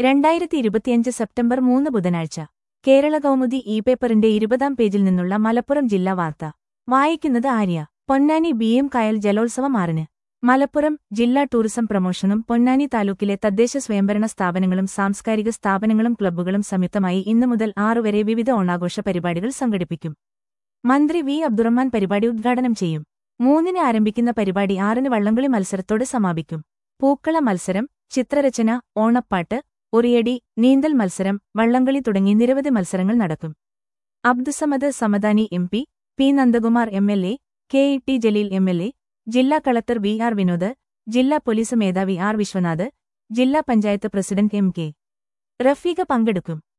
രണ്ടായിരത്തി ഇരുപത്തിയഞ്ച് സെപ്റ്റംബർ മൂന്ന് ബുധനാഴ്ച കേരള കൗമുദി ഇ പേപ്പറിന്റെ ഇരുപതാം പേജിൽ നിന്നുള്ള മലപ്പുറം ജില്ലാ വാർത്ത വായിക്കുന്നത് ആര്യ പൊന്നാനി ബി എം കായൽ ജലോത്സവം ആറിന് മലപ്പുറം ജില്ലാ ടൂറിസം പ്രമോഷനും പൊന്നാനി താലൂക്കിലെ തദ്ദേശ സ്വയംഭരണ സ്ഥാപനങ്ങളും സാംസ്കാരിക സ്ഥാപനങ്ങളും ക്ലബ്ബുകളും സംയുക്തമായി ഇന്നു മുതൽ ആറുവരെ വിവിധ ഓണാഘോഷ പരിപാടികൾ സംഘടിപ്പിക്കും മന്ത്രി വി അബ്ദുറഹ്മാൻ പരിപാടി ഉദ്ഘാടനം ചെയ്യും മൂന്നിന് ആരംഭിക്കുന്ന പരിപാടി ആറിന് വള്ളംകളി മത്സരത്തോടെ സമാപിക്കും പൂക്കള മത്സരം ചിത്രരചന ഓണപ്പാട്ട് ഉറിയടി നീന്തൽ മത്സരം വള്ളംകളി തുടങ്ങി നിരവധി മത്സരങ്ങൾ നടക്കും Abdussamad Samadani M P P Nandakumar M L A K E T Jaleel M L A ജില്ലാ കളക്ടർ വി ആർ വിനോദ് ജില്ലാ പോലീസ് മേധാവി ആർ വിശ്വനാഥ് ജില്ലാ panchayat president M K Rafeeqa പങ്കെടുക്കും